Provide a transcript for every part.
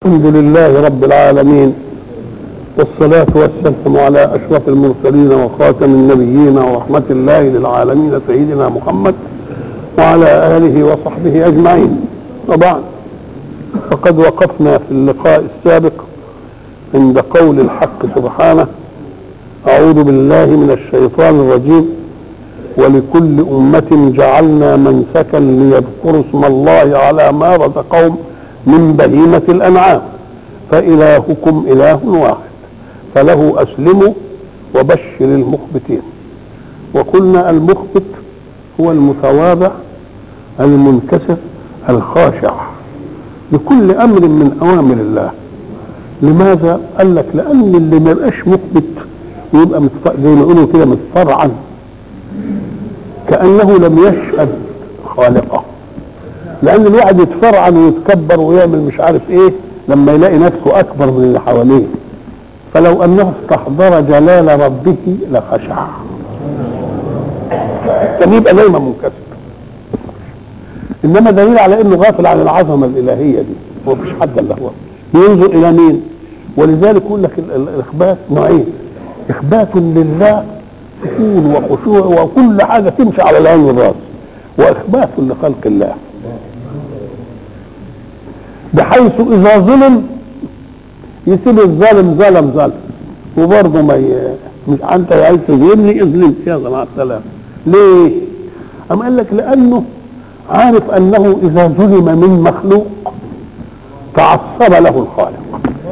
الحمد لله رب العالمين والصلاة والسلام على أشرف المرسلين وخاتم النبيين ورحمة الله للعالمين سيدنا محمد وعلى آله وصحبه أجمعين وبعد فقد وقفنا في اللقاء السابق عند قول الحق سبحانه أعوذ بالله من الشيطان الرجيم ولكل أمة جعلنا منسكا ليذكروا اسم الله على ما رزقهم من بهيمة الأنعام فإلهكم إله واحد فله أسلموا وبشر المخبتين وقلنا المخبت هو المتواضع المنكسر الخاشع لكل أمر من أوامر الله لماذا؟ قال لك لأن اللي ما يبقاش مخبت ويبقى متف... زي ما يقولوا كده متفرعا كأنه لم يشهد خالقه لان الواحد يتفرعن ويتكبر ويعمل مش عارف ايه لما يلاقي نفسه اكبر من اللي حواليه فلو انه استحضر جلال ربه لخشع كان يبقى دايما منكسر انما دليل على انه غافل عن العظمه الالهيه دي هو مفيش حد الا هو ينظر الى مين ولذلك يقول لك ال- ال- الاخبات نوعين اخبات لله سكون وخشوع وكل حاجه تمشي على العين والراس واخبات لخلق الله بحيث اذا ظلم يسيب الظالم ظلم ظلم وبرضه ما ي... مش انت عايز تظلمني اظلم يلا مع السلامه ليه؟ أم قال لك لانه عارف انه اذا ظلم من مخلوق تعصب له الخالق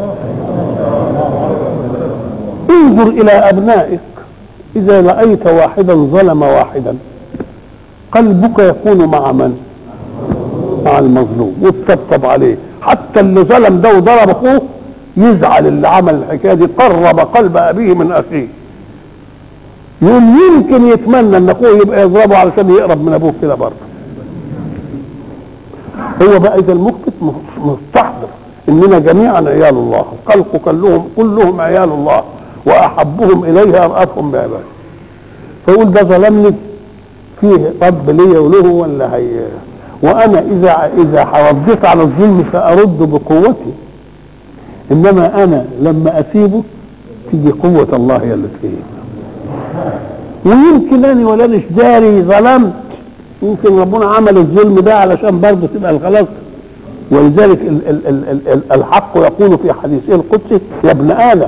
انظر الى ابنائك اذا رايت واحدا ظلم واحدا قلبك يكون مع من؟ مع المظلوم وتطبطب عليه حتى اللي ظلم ده وضرب اخوه يزعل اللي عمل الحكايه دي قرب قلب ابيه من اخيه يقول يمكن يتمنى ان اخوه يبقى يضربه علشان يقرب من ابوه كده برضه هو بقى اذا المخبت مستحضر اننا جميعا عيال الله الخلق كلهم كلهم عيال الله واحبهم اليه ارأفهم بعباده فيقول ده ظلمني فيه رب ليا وله ولا هي وانا اذا اذا رديت على الظلم فارد بقوتي انما انا لما اسيبه تيجي قوه الله هي اللي فيه ويمكن اني ولا مش داري ظلمت يمكن ربنا عمل الظلم ده علشان برضه تبقى خلاص ولذلك ال ال ال ال ال الحق يقول في حديثه القدسي يا ابن ادم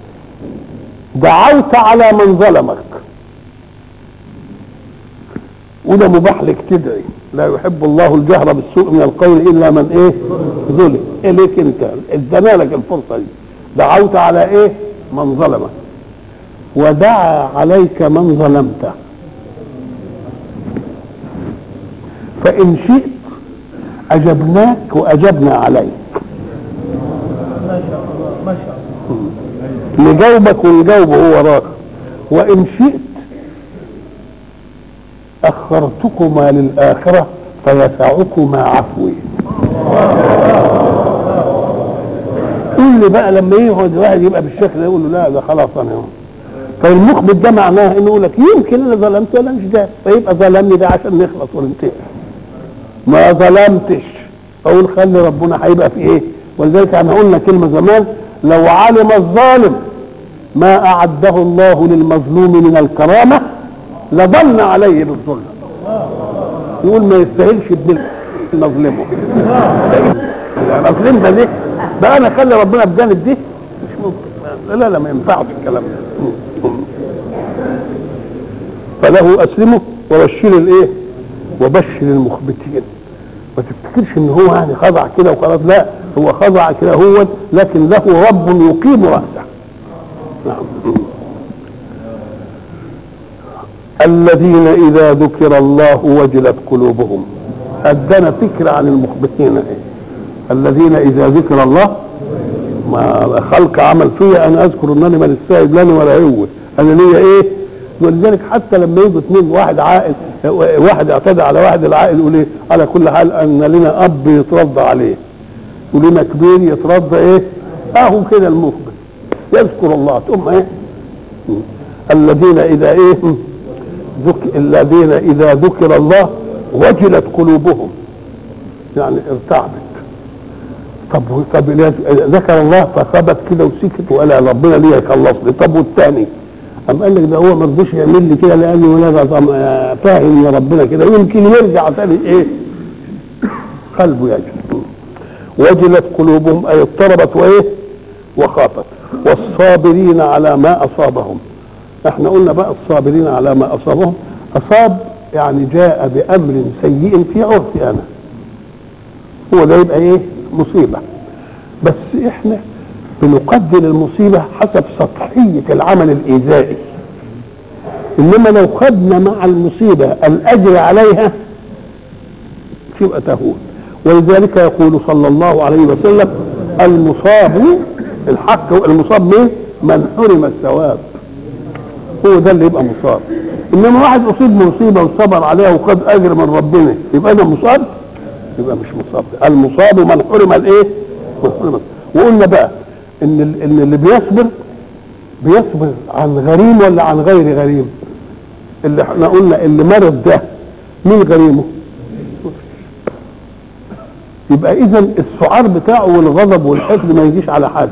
دعوت على من ظلمك وده مباح لك تدعي لا يحب الله الجهر بالسوء من القول الا من ايه ظلم إيه ليك انت ادانا لك الفرصه دي دعوت على ايه من ظلمك ودعا عليك من ظلمته فان شئت اجبناك واجبنا عليك ما شاء الله ما شاء الله نجاوبك ونجاوبه هو راك وان شئت اخرتكما للاخره فيسعكما عفوي قول لي بقى لما يقعد واحد يبقى بالشكل ده يقول له لا ده خلاص انا يوم. فالمخبت ده معناه انه يقول لك يمكن انا ظلمت ولا مش ده فيبقى ظلمني ده عشان نخلص وننتهي ما ظلمتش اقول خلي ربنا هيبقى في ايه ولذلك احنا قلنا كلمه زمان لو علم الظالم ما اعده الله للمظلوم من الكرامه لظن عليه بالظلم يقول ما يستاهلش ابن المظلمه المظلم ده ليه بقى انا اخلي ربنا بجانب دي مش ممكن لا لا ما ينفعش الكلام ده فله اسلمه وبشر الايه وبشر المخبتين ما تفتكرش ان هو يعني خضع كده وخلاص لا هو خضع كده هو لكن له رب يقيم راسه نعم الذين اذا ذكر الله وجلت قلوبهم ادانا فكره عن المخبتين ايه الذين اذا ذكر الله ما خلق عمل فيا انا اذكر انني من السائد لاني ولا هو انا ليا ايه ولذلك حتى لما يجوا اثنين واحد عاقل واحد اعتدى على واحد العاقل يقول ايه على كل حال ان لنا اب يترضى عليه ولنا كبير يترضى ايه اهو كده المخبت يذكر الله ثم ايه الذين اذا ايه ذك... الذين اذا ذكر الله وجلت قلوبهم يعني ارتعبت طب طب لا- ذكر الله فخبت كده وسكت وقال ربنا ليه يخلصني طب والثاني قام قال لك ده هو ما رضيش يعمل لي كده لانه ولا ده طم- آه، فاهم يا ربنا كده يمكن يرجع تاني ايه قلبه يجل وجلت قلوبهم اي اضطربت وايه وخافت والصابرين على ما اصابهم احنا قلنا بقى الصابرين على ما اصابهم اصاب يعني جاء بامر سيء في عرفي انا هو ده يبقى ايه مصيبه بس احنا بنقدر المصيبه حسب سطحيه العمل الايذائي انما لو خدنا مع المصيبه الاجر عليها تبقى تهون ولذلك يقول صلى الله عليه وسلم المصاب الحق المصاب مين؟ من حرم الثواب هو ده اللي يبقى مصاب انما واحد اصيب بمصيبه وصبر عليها وخد اجر من ربنا يبقى ده مصاب يبقى مش مصاب المصاب من حرم الايه؟ من حرم وقلنا بقى ان ال- ان اللي بيصبر بيصبر عن غريم ولا عن غير غريم؟ اللي احنا قلنا اللي مرض ده مين غريمه؟ يبقى اذا السعار بتاعه والغضب والحقد ما يجيش على حد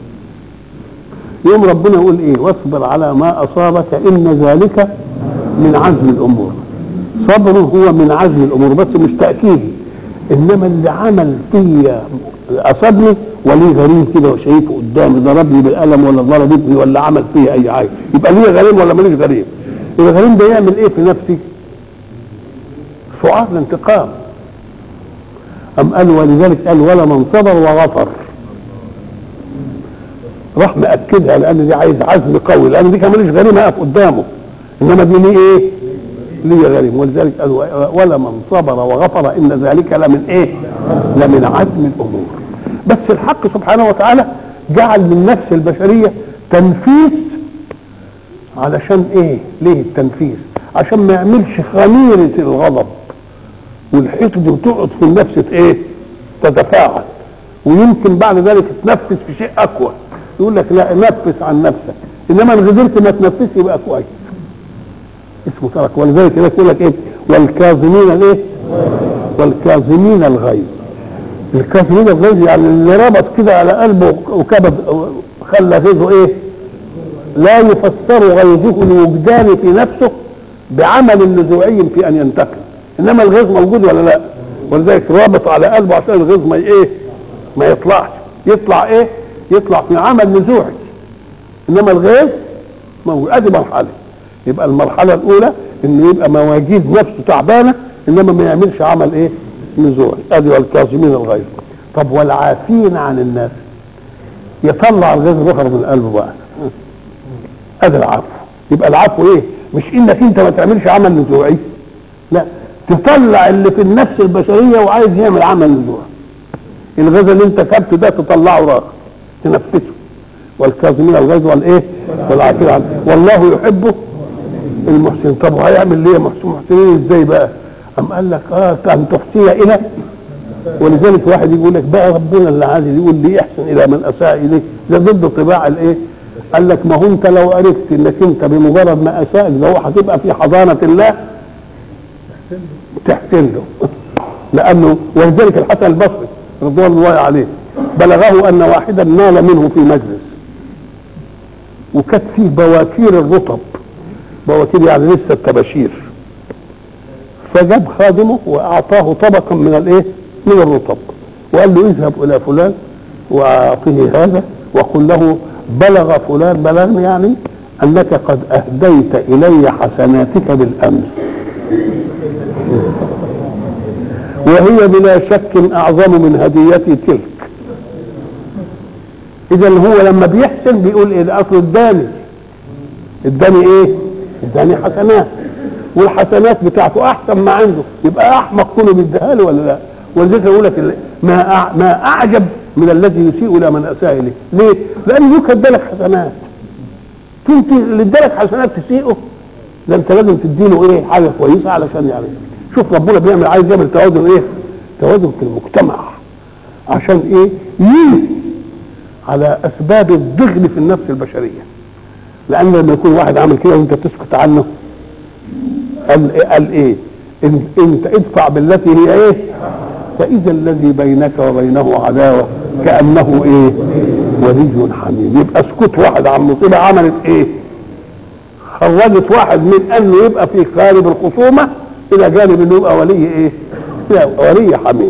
يوم ربنا يقول ايه واصبر على ما اصابك ان ذلك من عزم الامور صبره هو من عزم الامور بس مش تاكيد انما اللي عمل فيا اصابني وليه غريم كده وشايفه قدامي ضربني بالقلم ولا ضربتني ولا عمل فيا اي حاجه يبقى ليه غريم ولا ماليش غريم الغريم ده يعمل ايه في نفسي سعار الانتقام أم قال ولذلك قال ولا من صبر وغفر راح مأكدها لأن دي عايز عزم قوي لأن دي كان ماليش غريم أقف قدامه إنما دي ليه إيه؟ ليه غريم ولذلك قال ولا من صبر وغفر إن ذلك لمن إيه؟ لمن عزم الأمور بس الحق سبحانه وتعالى جعل من نفس البشرية تنفيس علشان إيه؟ ليه التنفيس؟ عشان ما يعملش خميرة الغضب والحقد وتقعد في النفس ايه تتفاعل ويمكن بعد ذلك تنفس في شيء اقوى يقول لك لا نفس عن نفسك انما ان قدرت ما تنفسش يبقى كويس اسمه ترك ولذلك هناك يقول لك ايه والكاظمين الايه والكاظمين الغيظ الكاظمين الغيظ يعني اللي ربط كده على قلبه وكبد خلى غيظه ايه لا يفسر غيظه الوجدان في نفسه بعمل نزوعي في ان ينتقم انما الغيظ موجود ولا لا ولذلك رابط على قلبه عشان الغيظ ما ايه ما يطلعش يطلع ايه يطلع في عمل نزوعي انما الغيظ موجود ادي مرحله يبقى المرحله الاولى انه يبقى مواجيد نفسه تعبانه انما ما يعملش عمل ايه نزوعي ادي والكاظمين الغيظ طب والعافين عن الناس يطلع الغيظ بخر من قلبه بقى ادي العفو يبقى العفو ايه مش انك انت ما تعملش عمل نزوعي لا تطلع اللي في النفس البشريه وعايز يعمل عمل نزوع الغاز اللي انت كبته ده تطلعه راقه تنفسه والكاظمين الغيظ والايه والعافين عنه والله يحبه المحسن طب هيعمل ليه محسن محسنين ازاي بقى أم قال لك اه ان تحسن الى ولذلك واحد يقول لك بقى ربنا اللي عايز يقول لي احسن الى من اساء اليك ده ضد طباع الايه قال لك ما هو انت لو عرفت انك انت بمجرد ما اساء ده هو هتبقى في حضانه الله تحسن له لانه ولذلك الحسن البصري رضوان الله عليه بلغه ان واحدا نال منه في مجلس وكانت فيه بواكير الرطب بواكير يعني لسه التباشير فجاب خادمه واعطاه طبقا من الايه من الرطب وقال له اذهب الى فلان واعطه هذا وقل له بلغ فلان بلغني يعني انك قد اهديت الي حسناتك بالامس وهي بلا شك اعظم من هديتي تلك اذا هو لما بيحسن بيقول ايه ده اصل اداني اداني ايه اداني حسنات والحسنات بتاعته احسن ما عنده يبقى احمق كله بيديها له ولا لا ولذلك يقول لك ما أع- ما اعجب من الذي يسيء الى من اساء اليه ليه لانه يوك ادالك حسنات انت اللي ادالك حسنات تسيئه ده انت لازم تديله ايه حاجه كويسه علشان يعني شوف ربنا بيعمل عايز يعمل توازن ايه توازن في المجتمع عشان ايه ينهي على اسباب الضغن في النفس البشريه لان لما يكون واحد عامل كده وانت تسكت عنه قال إيه قال ايه إن انت ادفع بالتي هي ايه فاذا الذي بينك وبينه عداوه كانه ايه ولي حميم يبقى سكوت واحد عن مصيبه عملت ايه خرجت واحد من انه يبقى في قالب الخصومه الى جانب انه يبقى ولي ايه ولي حميم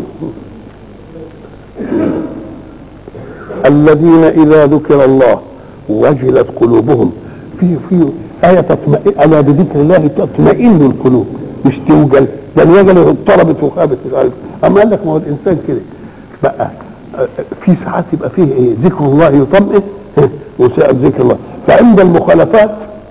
الذين اذا ذكر الله وجلت قلوبهم في في آية تطمئن ألا بذكر الله تطمئن القلوب مش توجل ده الوجل اضطربت وخابت مش عارف أما قال لك ما هو الإنسان كده بقى في ساعات يبقى فيه إيه ذكر الله يطمئن وساعة ذكر الله فعند المخالفات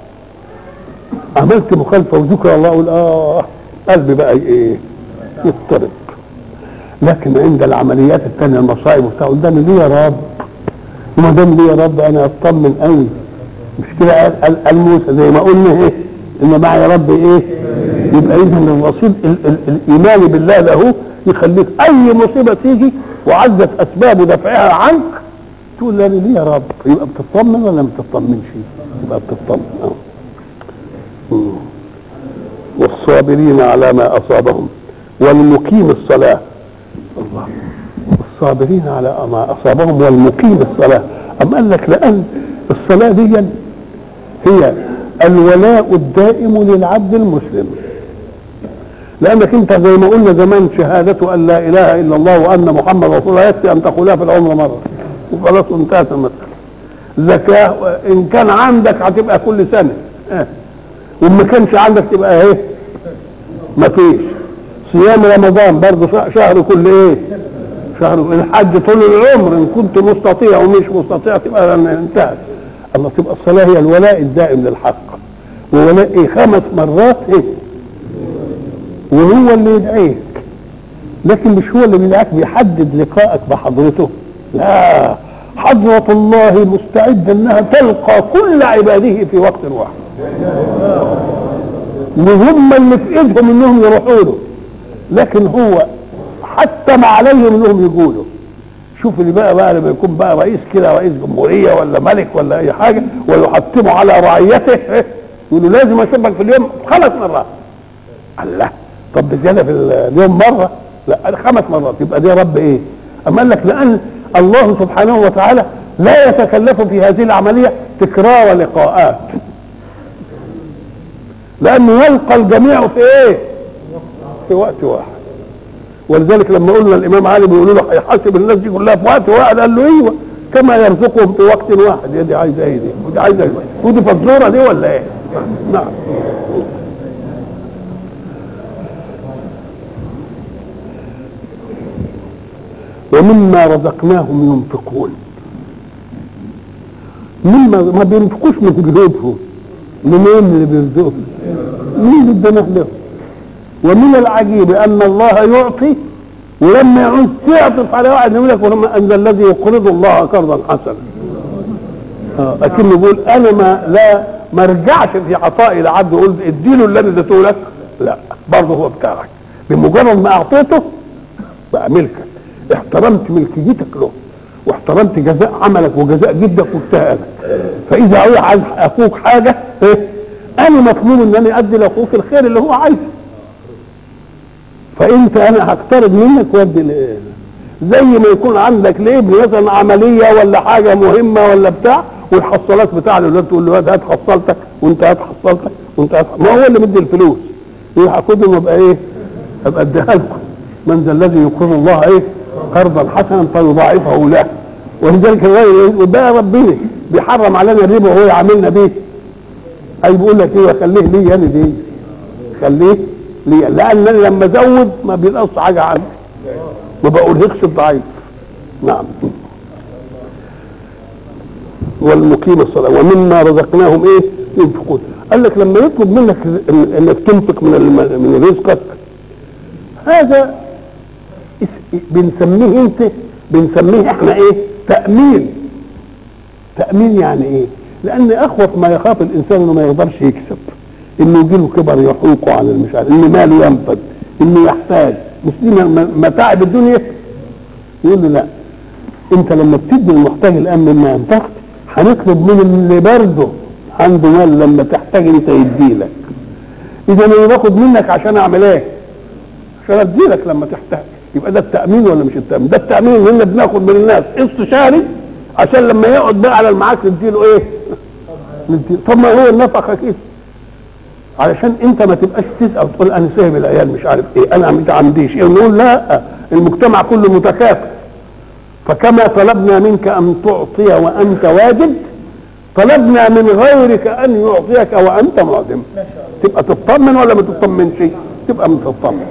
عملت مخالفة وذكر الله أقول آه قلبي بقى إيه يضطرب لكن عند العمليات الثانية المصائب وبتاع ده ليه يا رب ما دام ليه يا رب أنا أطمن قوي مش كده قال, قال, قال موسى زي ما قلنا ايه ان معي يا رب ايه يبقى اذا الرصيد ال- ال- الايمان بالله له يخليك اي مصيبه تيجي وعزت اسباب دفعها عنك تقول لي ليه يا رب يبقى بتطمن ولا ما بتطمنش يبقى بتطمن اه مم. والصابرين على ما اصابهم والمقيم الصلاه الله الصابرين على ما اصابهم والمقيم الصلاه أم قال لك لان الصلاه دي هي الولاء الدائم للعبد المسلم لانك انت زي ما قلنا زمان شهاده ان لا اله الا الله وان محمد رسول الله يكفي ان تقولها في العمر مره وخلاص انتهت المساله زكاه ان كان عندك هتبقى كل سنه اه. وما كانش عندك تبقى ايه ما فيش صيام رمضان برضه شهر كل ايه شهر الحج طول العمر ان كنت مستطيع ومش مستطيع تبقى انتهت الله تبقى الصلاه هي الولاء الدائم للحق وولاء ايه خمس مرات ايه وهو اللي يدعيك لكن مش هو اللي بيدعيك بيحدد لقائك بحضرته لا حضرة الله مستعدة انها تلقى كل عباده في وقت واحد وهم اللي في ايدهم انهم يروحوا له لكن هو حتى ما عليهم انهم يقولوا شوف اللي بقى بقى لما يكون بقى رئيس كده رئيس جمهوريه ولا ملك ولا اي حاجه ويحتموا على رعيته يقولوا لازم اشوفك في اليوم خمس مرات الله طب بزياده في اليوم مره لا خمس مرات يبقى دي رب ايه؟ اما قال لك لان الله سبحانه وتعالى لا يتكلف في هذه العمليه تكرار لقاءات لانه يلقى الجميع في ايه؟ في وقت واحد ولذلك لما قلنا الامام علي بيقولوا له هيحاسب الناس دي كلها في وقت واحد قال له ايوه كما يرزقهم في وقت واحد يا دي عايزه ايه دي ودي عايزه ايه ودي فزوره دي ولا ايه؟ نعم ومما رزقناهم ينفقون مما ما بينفقوش من جهودهم منين اللي بيرزقهم؟ مين اللي ادانا لهم؟ ومن العجيب ان الله يعطي ولما يعوز تعطف على واحد يقول لك ولما ان الذي يقرض الله قرضا حسنا اه اكنه بيقول انا ما لا ما ارجعش في عطائي لعبد اقول اديله اللي انا اديته لك لا برضه هو بتاعك بمجرد ما اعطيته بقى ملكك احترمت ملكيتك له واحترمت جزاء عملك وجزاء جدك واجتهادك فاذا هو عايز اخوك حاجه ايه انا مطلوب ان انا ادي لاخوك الخير اللي هو عايزه فانت انا هقترض منك وادي ل- زي ما يكون عندك لابن مثلا عمليه ولا حاجه مهمه ولا بتاع والحصالات بتاع الولاد تقول له هات حصالتك وانت هات حصالتك وانت هات ما هو اللي مدي الفلوس يروح اخدهم وابقى ايه؟ ابقى اديها لكم من ذا الذي يقر الله ايه؟ قرضا حسنا فيضاعفه له ولذلك الراجل بقى ربنا بيحرم علينا الربا وهو يعاملنا بيه اي بيقول لك ايه خليه لي انا دي خليه لي لان انا لما ازود ما بينقص حاجه عندي ما بقولهكش الضعيف نعم والمقيم الصلاه ومما رزقناهم ايه ينفقون قال لك لما يطلب منك إن- انك تنفق من الم- من رزقك هذا اس- بنسميه انت بنسميه احنا ايه تامين تامين يعني ايه لان اخوف ما يخاف الانسان انه ما يقدرش يكسب انه يجيله كبر يحوقه عن المش عارف ان ماله ينفد انه يحتاج مش دي م- متاعب الدنيا يقول له لا انت لما بتدي المحتاج الان مما ينفقت هنطلب من اللي برضه عنده مال لما تحتاج انت يديلك اذا انا باخد منك عشان اعمل ايه عشان اديلك لما تحتاج يبقى ده التامين ولا مش التامين ده التامين ان احنا بناخد من الناس استشاري عشان لما يقعد بقى على المعاش نديله ايه نديله طب ما هو النفقه كده علشان انت ما تبقاش تسال وتقول انا سايب العيال مش عارف ايه انا مش عنديش ايه نقول لا المجتمع كله متكافئ فكما طلبنا منك ان تعطي وانت واجد طلبنا من غيرك ان يعطيك وانت معدم تبقى تطمن ولا ما تطمنش تبقى متطمن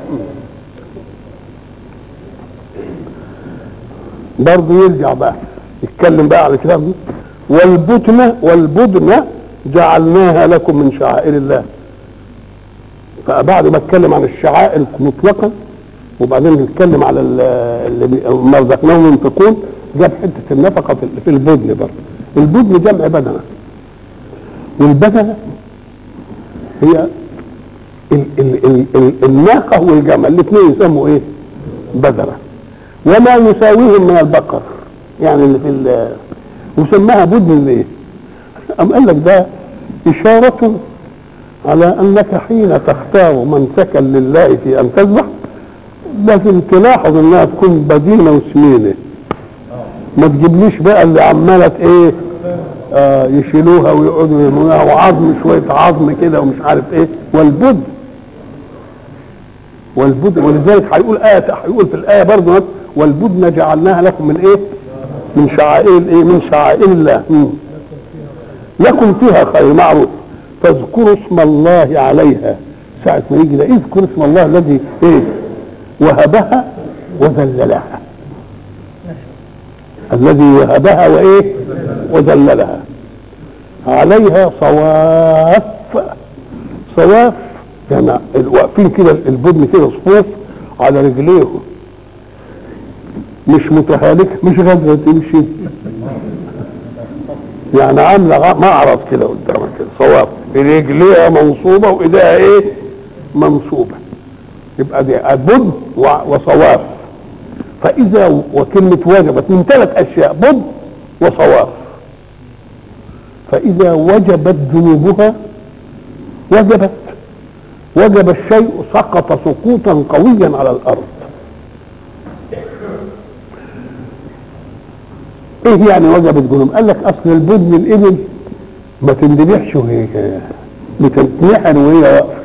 برضه يرجع بقى يتكلم بقى على الكلام ده والبدن والبدن جعلناها لكم من شعائر الله فبعد ما اتكلم عن الشعائر مطلقا وبعدين نتكلم على ال- اللي بي- ما رزقناهم ينفقون جاب حته النفقه في- في البدن برضه البدن جمع بدنه والبدنه هي ال ال ال ال الناقه والجمل الاثنين يسموا ايه؟ بدنه وما يساويهم من البقر يعني اللي في ال- وسماها بدن ليه؟ أم قال لك ده إشارة على أنك حين تختار منسكا لله في أن تذبح لازم تلاحظ انها تكون بدينه وسمينه ما تجيبليش بقى اللي عماله ايه آه يشيلوها ويقعدوا يرموها وعظم شويه عظم كده ومش عارف ايه والبد والبد ولذلك هيقول آية هيقول في الآية برضه والبدن جعلناها لكم من إيه؟ من شعائر الإيه؟ من شعائر الله مم. لكم فيها خير معروف فاذكروا اسم الله عليها ساعة ما يجي ده اذكر اسم الله الذي ايه وهبها وذللها الذي وهبها وايه وذللها عليها صواف صواف يعني واقفين كده البدن كده صفوف على رجليهم مش متهالكه مش غادره تمشي يعني عامله غ- معرض كده قدامك كده صواب رجليها منصوبه وايديها ايه منصوبه يبقى دي بد و- وصواف فاذا وكلمه وجبت من ثلاث اشياء بد وصواف فاذا وجبت ذنوبها وجبت وجب الشيء سقط سقوطا قويا على الارض ايه يعني وجبت ذنوب قال لك اصل البدن الابل ما تندبحش وهي بتتنحر وهي واقفه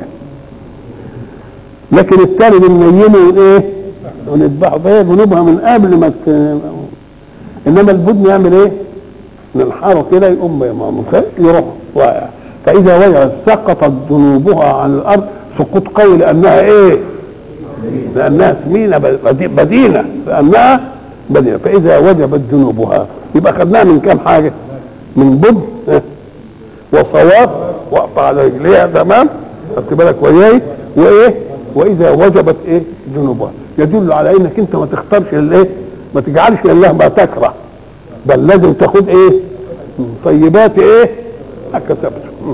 لكن التاني بننيمه وايه ونذبحه فهي ذنوبها من قبل ما ت... انما البدن يعمل ايه ننحره كده يقوم يمامه يروح واقع فاذا وجبت سقطت ذنوبها عن الارض سقوط قوي لانها ايه لانها سمينه بدي- بدينه لانها بدينه فاذا وجبت ذنوبها يبقى خدناها من كام حاجه من بد اه، وصواب واقفه على رجليها تمام خدت بالك وياي وايه واذا وجبت ايه ذنوبها يدل على انك انت ما تختارش الايه ما تجعلش لله ما تكره بل لازم تاخد ايه من طيبات ايه ما كسبت مم.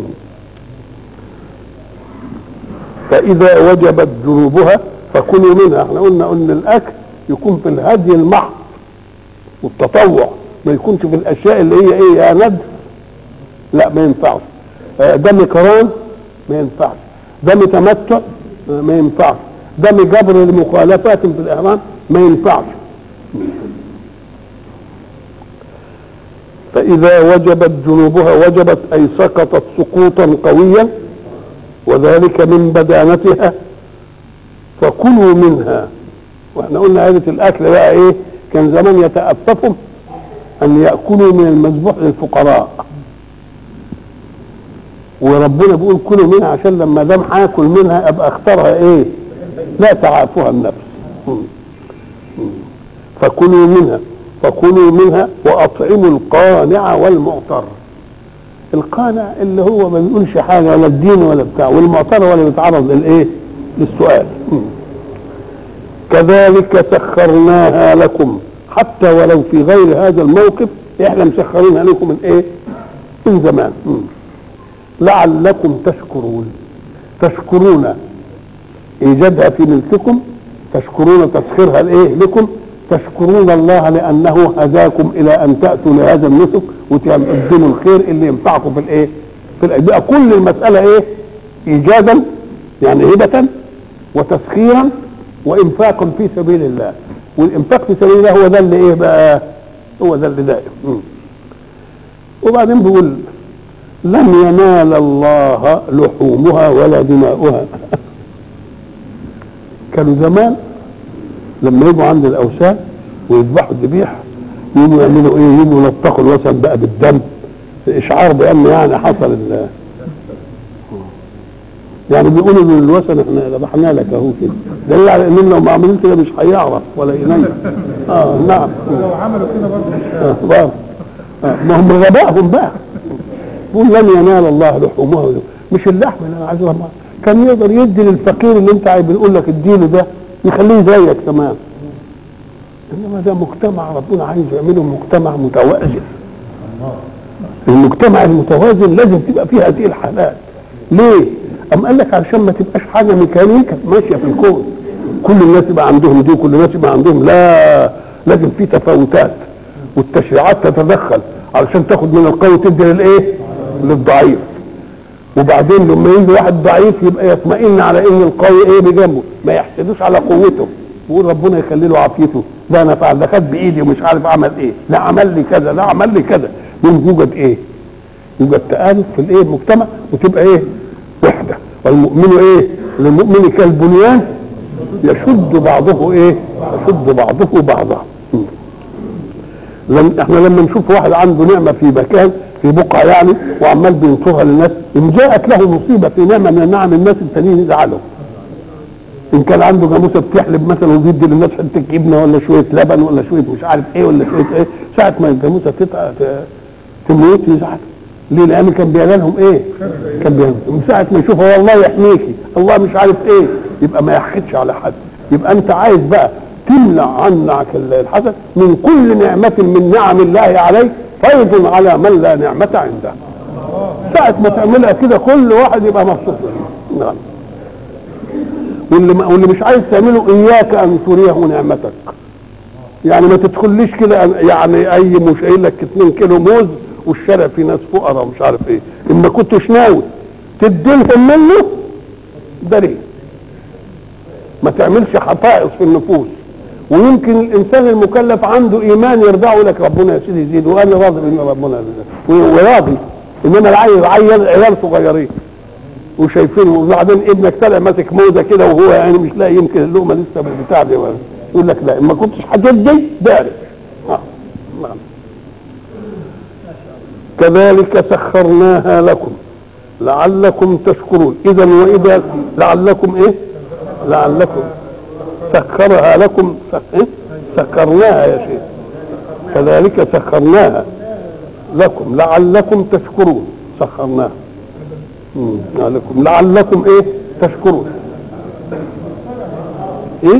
فإذا وجبت ذنوبها فكلوا منها احنا قلنا ان الأكل يكون في الهدي المحض والتطوع ما يكونش في الأشياء اللي هي ايه يا ند لا ما ينفعش آه، دم قران ما ينفعش دم تمتع آه، ما ينفعش دم جبر لمخالفات في الإحرام ما ينفعش فإذا وجبت ذنوبها وجبت أي سقطت سقوطا قويا وذلك من بدانتها فكلوا منها واحنا قلنا هذه الاكل بقى ايه كان زمان يتأففهم ان ياكلوا من المذبوح للفقراء وربنا بيقول كلوا منها عشان لما دام هاكل منها ابقى اختارها ايه لا تعافها النفس م. م. فكلوا منها فكلوا منها واطعموا القانع والمعتر القانع اللي هو ما بيقولش حاجه ولا الدين ولا بتاع والمعتر ولا بيتعرض للايه للسؤال م. كذلك سخرناها لكم حتى ولو في غير هذا الموقف احنا مسخرينها لكم من ايه من زمان م. لعلكم تشكرون تشكرون ايجادها في ملككم تشكرون تسخيرها لايه لكم تشكرون الله لانه هداكم الى ان تاتوا لهذا النسك وتقدموا الخير اللي ينفعكم في الايه في الأ- يبقى كل المساله ايه ايجادا يعني هبه وتسخيرا وانفاق في سبيل الله والانفاق في سبيل الله هو ده اللي ايه بقى هو ده اللي دائم مم. وبعدين بيقول لن ينال الله لحومها ولا دماؤها كانوا زمان لما يجوا عند الاوثان ويذبحوا الذبيحه يجوا يعملوا ايه؟ يجوا يلطخوا الوثن بقى بالدم اشعار بان يعني حصل ال يعني بيقولوا للوثن احنا ذبحنا لك اهو كده دليل على انهم لو ما عملوش كده مش هيعرف ولا ينيم اه نعم لو عملوا كده برضه مش آه، برضه. آه، ما هم غبائهم بقى يقول لن ينال الله لحومها ولا- مش اللحم اللي انا عايز الله كان يقدر يدي للفقير اللي انت عايز بنقول لك اديله ده يخليه زيك تمام انما ده مجتمع ربنا عايز يعمله مجتمع متوازن المجتمع المتوازن لازم تبقى فيه هذه الحالات ليه؟ أم قال لك علشان ما تبقاش حاجه ميكانيكا ماشيه في الكون كل الناس يبقى عندهم دي وكل الناس يبقى عندهم لا لازم في تفاوتات والتشريعات تتدخل علشان تاخد من القوي تدي للايه؟ للضعيف وبعدين لما يجي واحد ضعيف يبقى يطمئن على ان القوي ايه بجنبه ما يحسدوش على قوته يقول ربنا يخلي له عافيته ده انا فعل ده خد بايدي ومش عارف عمل ايه لا عمل لي كذا لا عمل لي كذا يوم يوجد ايه يوجد تآلف في الايه المجتمع وتبقى ايه وحده والمؤمن ايه للمؤمن كالبنيان يشد بعضه ايه يشد بعضه بعضا م. لم احنا لما نشوف واحد عنده نعمه في مكان في بقعه يعني وعمال بينصرها للناس ان جاءت له مصيبه في نعمه من نعم الناس التانيين يزعلوا ان كان عنده جاموسه بتحلب مثلا وبيدي للناس حته جبنه ولا شويه لبن ولا شويه مش عارف ايه ولا شويه ايه ساعه ما الجاموسه تتع... ت- تموت يزعل ليه؟ لان كان بيعمل لهم ايه؟ كان بيعمل من ساعه ما يشوفها والله يحميكي الله مش عارف ايه يبقى ما يحقدش على حد يبقى انت عايز بقى تمنع عنك الحسد من كل نعمه من نعم الله عليك فيض على من لا نعمه عنده ساعه ما تعملها كده كل واحد يبقى مبسوط نعم واللي, ما واللي مش عايز تعمله اياك ان تريه نعمتك يعني ما تدخليش كده يعني اي مش قايل لك 2 كيلو موز والشارع فيه ناس فقراء ومش عارف ايه ان ما كنتش ناوي تديلهم منه ده ليه ما تعملش حفائظ في النفوس ويمكن الانسان المكلف عنده ايمان يرضعه لك ربنا يا سيدي يزيد وانا راضي بان ربنا يزيد وراضي انما العيل عيال عيال صغيرين وشايفينه وبعدين ابنك طالع ماسك موزه كده وهو يعني مش لاقي يمكن اللقمه لسه بالبتاع دي يقول لك لا ما كنتش هتدي دارس آه. نعم. كذلك سخرناها لكم لعلكم تشكرون اذا واذا لعلكم ايه لعلكم سخرها لكم سخ... إيه؟ سخرناها يا شيخ كذلك سخرناها لكم لعلكم تشكرون سخرناها مم. لعلكم لعلكم ايه تشكرون ايه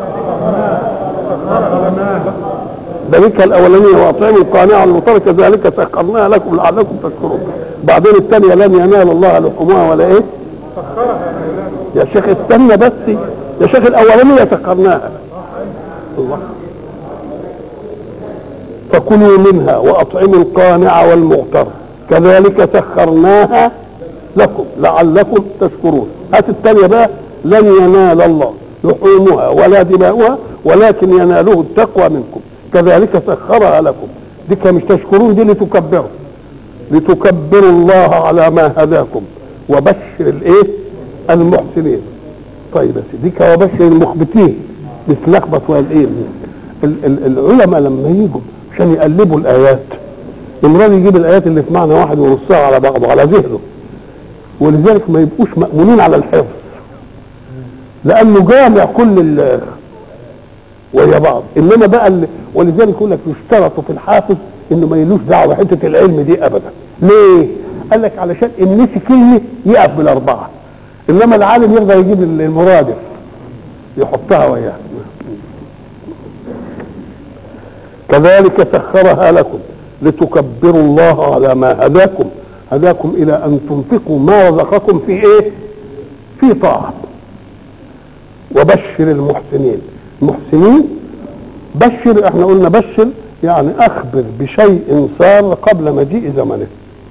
ذلك الاولانيه واطعموا القانع والمطر كذلك سخرناها لكم لعلكم تشكرون بعدين الثانيه لن ينال الله لحومها ولا ايه يا شيخ استنى بس يا شيخ الاولانيه سخرناها الله فكلوا منها واطعموا القانع والمغتر كذلك سخرناها لكم لعلكم تشكرون هات الثانيه بقى لن ينال الله لحومها ولا دماؤها ولكن يناله التقوى منكم كذلك سخرها لكم دي كان مش تشكرون دي لتكبروا لتكبروا الله على ما هداكم وبشر الايه المحسنين طيب يا سيدي ديك وبشر المخبتين بتلخبط والايه ال- ال- العلماء لما يجوا عشان يقلبوا الايات المراد يجيب الايات اللي في معنى واحد ويرصها على بعضه على ذهنه ولذلك ما يبقوش مأمونين على الحفظ لانه جامع كل ال ويا بعض انما بقى ال... ولذلك يقول لك يشترط في الحافظ انه ما يلوش دعوه بحته العلم دي ابدا ليه؟ قال لك علشان ان نسي كلمه يقف بالاربعه انما العالم يقدر يجيب المرادف يحطها وياه كذلك سخرها لكم لتكبروا الله على ما هداكم هداكم الى ان تنفقوا ما رزقكم في ايه في طاعه وبشر المحسنين المحسنين بشر احنا قلنا بشر يعني اخبر بشيء صار قبل مجيء زمنه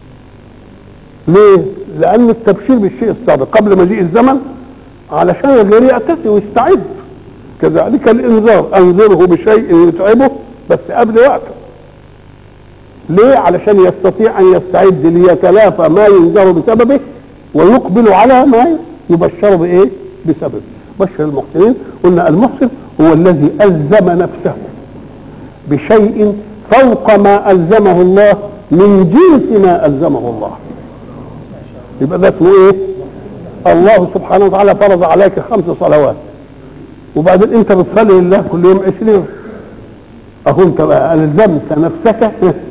ليه لان التبشير بالشيء السابق قبل مجيء الزمن علشان الغير يأتسي ويستعد كذلك الانذار انذره بشيء يتعبه بس قبل وقته ليه علشان يستطيع ان يستعد ليتلافى ما ينذر بسببه ويقبل على ما يبشر بايه بسببه بشر المحسنين قلنا المحسن هو الذي الزم نفسه بشيء فوق ما الزمه الله من جنس ما الزمه الله يبقى ده اسمه ايه الله سبحانه وتعالى فرض عليك خمس صلوات وبعدين انت بتصلي لله كل يوم عشرين اهو انت بقى الزمت نفسك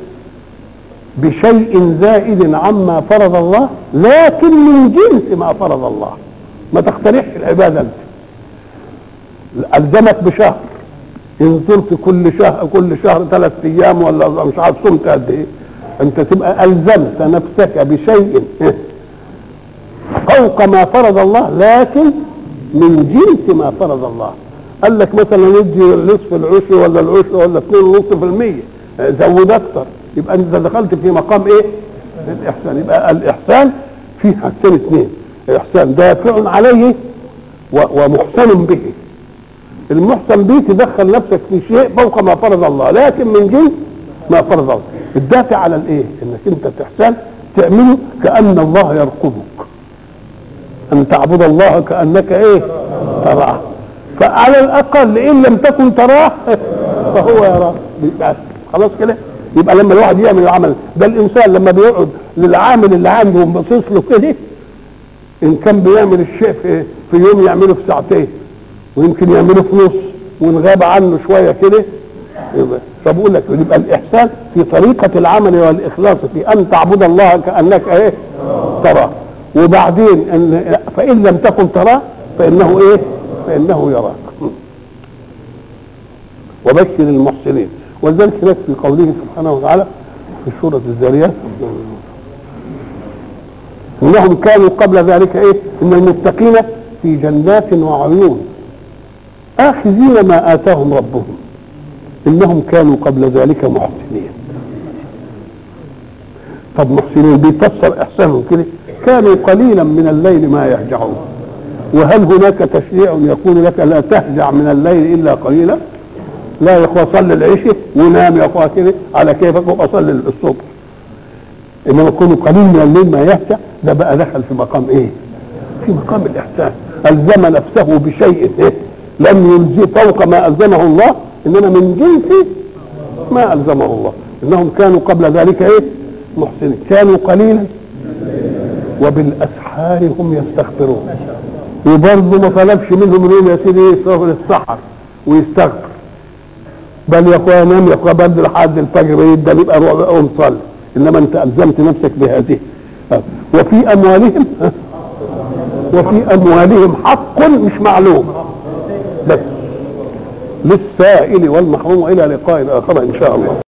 بشيء زائد عما فرض الله لكن من جنس ما فرض الله ما تقترحش العباده انت الزمك بشهر ان صمت كل شهر كل شهر ثلاث ايام ولا مش عارف صمت قد ايه انت تبقى الزمت نفسك بشيء فوق ما فرض الله لكن من جنس ما فرض الله قال لك مثلا ندي نصف العشر ولا العشر ولا 2.5% زود اكتر يبقى انت دخلت في مقام ايه؟ الاحسان يبقى الاحسان فيه حاجتين اثنين احسان دافع عليه ومحسن به المحسن به تدخل نفسك في شيء فوق ما فرض الله لكن من جنس ما فرض الله الدافع على الايه؟ انك انت تحسن تعمله كان الله يرقبك ان تعبد الله كانك ايه؟ تراه فعلى الاقل ان لم تكن تراه فهو يراك خلاص كده يبقى لما الواحد يعمل العمل ده الانسان لما بيقعد للعامل اللي عنده ومبصص له كده ان كان بيعمل الشيء في في يوم يعمله في ساعتين ويمكن يعمله في نص وان غاب عنه شويه كده يبقى فبقول لك يبقى الاحسان في طريقه العمل والاخلاص في ان تعبد الله كانك ايه تراه وبعدين ان فان لم تكن تراه فانه ايه فانه يراك وبشر المحسنين ولذلك هناك في قوله سبحانه وتعالى في سورة الذاريات انهم كانوا قبل ذلك ايه ان المتقين في جنات وعيون اخذين ما اتاهم ربهم انهم كانوا قبل ذلك محسنين طب محسنين بيفسر احسانهم كده كانوا قليلا من الليل ما يهجعون وهل هناك تشريع يقول لك لا تهجع من الليل الا قليلا لا يا اخوة صلي العشاء ونام يا اخوة كده على كيفك وابقى صلي الصبح انما يكون قليل من الليل ما يهجع ده بقى دخل في مقام ايه؟ في مقام الاحسان الزم نفسه بشيء إيه؟ لم يلزم فوق ما الزمه الله انما من جنس ما الزمه الله انهم كانوا قبل ذلك ايه؟ محسنين كانوا قليلا وبالاسحار هم يستغفرون وبرضه ما طلبش منهم انهم يا سيدي يستغفر السحر ويستغفر بل يا اخويا نام يا اخويا برد لحد الفجر يبدا يبقى روح قوم صلي انما انت الزمت نفسك بهذه وفي اموالهم وفي اموالهم حق مش معلوم بس للسائل والمحروم والى لقاء اخر ان شاء الله